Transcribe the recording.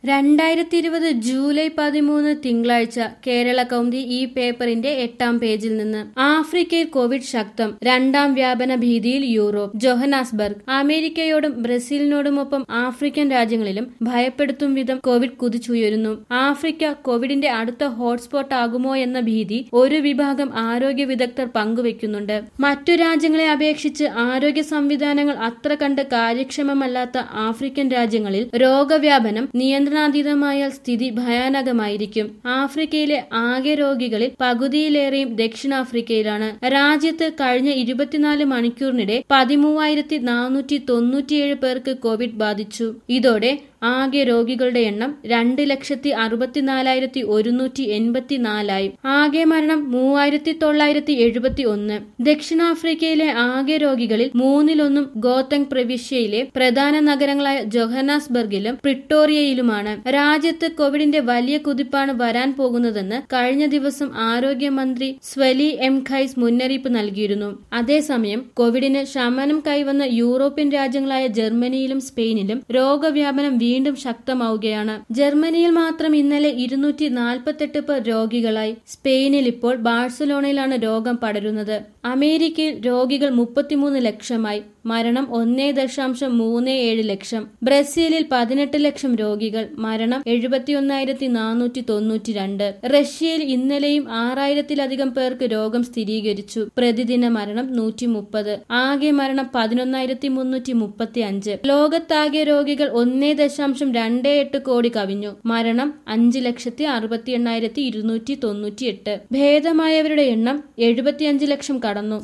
രണ്ടായിരത്തി ഇരുപത് ജൂലൈ പതിമൂന്ന് തിങ്കളാഴ്ച കേരള കൗമുദി ഈ പേപ്പറിന്റെ എട്ടാം പേജിൽ നിന്ന് ആഫ്രിക്കയിൽ കോവിഡ് ശക്തം രണ്ടാം വ്യാപന ഭീതിയിൽ യൂറോപ്പ് ജോഹനാസ്ബർഗ് അമേരിക്കയോടും ബ്രസീലിനോടുമൊപ്പം ആഫ്രിക്കൻ രാജ്യങ്ങളിലും ഭയപ്പെടുത്തും വിധം കോവിഡ് കുതിച്ചുയരുന്നു ആഫ്രിക്ക കോവിഡിന്റെ അടുത്ത ഹോട്ട്സ്പോട്ട് ആകുമോ എന്ന ഭീതി ഒരു വിഭാഗം ആരോഗ്യ വിദഗ്ധർ പങ്കുവെക്കുന്നുണ്ട് മറ്റു രാജ്യങ്ങളെ അപേക്ഷിച്ച് ആരോഗ്യ സംവിധാനങ്ങൾ അത്ര കണ്ട് കാര്യക്ഷമമല്ലാത്ത ആഫ്രിക്കൻ രാജ്യങ്ങളിൽ രോഗവ്യാപനം നിയന്ത്രണാതീതമായാൽ സ്ഥിതി ഭയാനകമായിരിക്കും ആഫ്രിക്കയിലെ ആകെ രോഗികളിൽ പകുതിയിലേറെയും ദക്ഷിണാഫ്രിക്കയിലാണ് രാജ്യത്ത് കഴിഞ്ഞ ഇരുപത്തിനാല് മണിക്കൂറിനിടെ പതിമൂവായിരത്തി നാനൂറ്റി തൊണ്ണൂറ്റിയേഴ് പേർക്ക് കോവിഡ് ബാധിച്ചു ഇതോടെ ആകെ രോഗികളുടെ എണ്ണം രണ്ട് ലക്ഷത്തി അറുപത്തിനാലായിരത്തി ഒരുന്നൂറ്റി എൺപത്തിനാലായി ആകെ മരണം മൂവായിരത്തി തൊള്ളായിരത്തി എഴുപത്തി ഒന്ന് ദക്ഷിണാഫ്രിക്കയിലെ ആകെ രോഗികളിൽ മൂന്നിലൊന്നും ഗോതങ് പ്രവിശ്യയിലെ പ്രധാന നഗരങ്ങളായ ജൊഹനാസ്ബർഗിലും പ്രിട്ടോറിയയിലുമാണ് രാജ്യത്ത് കോവിഡിന്റെ വലിയ കുതിപ്പാണ് വരാൻ പോകുന്നതെന്ന് കഴിഞ്ഞ ദിവസം ആരോഗ്യമന്ത്രി സ്വലി എം ഖൈസ് മുന്നറിയിപ്പ് നൽകിയിരുന്നു അതേസമയം കോവിഡിന് ശമനം കൈവന്ന യൂറോപ്യൻ രാജ്യങ്ങളായ ജർമ്മനിയിലും സ്പെയിനിലും രോഗവ്യാപനം വീണ്ടും ശക്തമാവുകയാണ് ജർമ്മനിയിൽ മാത്രം ഇന്നലെ ഇരുന്നൂറ്റി നാൽപ്പത്തെട്ട് പേർ രോഗികളായി സ്പെയിനിൽ ഇപ്പോൾ ബാഴ്സലോണയിലാണ് രോഗം പടരുന്നത് അമേരിക്കയിൽ രോഗികൾ മുപ്പത്തിമൂന്ന് ലക്ഷമായി മരണം ഒന്നേ ദശാംശം മൂന്ന് ഏഴ് ലക്ഷം ബ്രസീലിൽ പതിനെട്ട് ലക്ഷം രോഗികൾ മരണം എഴുപത്തിയൊന്നായിരത്തി നാനൂറ്റി തൊണ്ണൂറ്റി രണ്ട് റഷ്യയിൽ ഇന്നലെയും ആറായിരത്തിലധികം പേർക്ക് രോഗം സ്ഥിരീകരിച്ചു പ്രതിദിന മരണം നൂറ്റി മുപ്പത് ആകെ മരണം പതിനൊന്നായിരത്തി മുന്നൂറ്റി മുപ്പത്തി അഞ്ച് ലോകത്താകെ രോഗികൾ ഒന്നേ ദശാംശം രണ്ടേ എട്ട് കോടി കവിഞ്ഞു മരണം അഞ്ച് ലക്ഷത്തി അറുപത്തി എണ്ണായിരത്തി ഇരുന്നൂറ്റി തൊണ്ണൂറ്റി എട്ട് ഭേദമായവരുടെ എണ്ണം എഴുപത്തിയഞ്ച് ലക്ഷം കടന്നു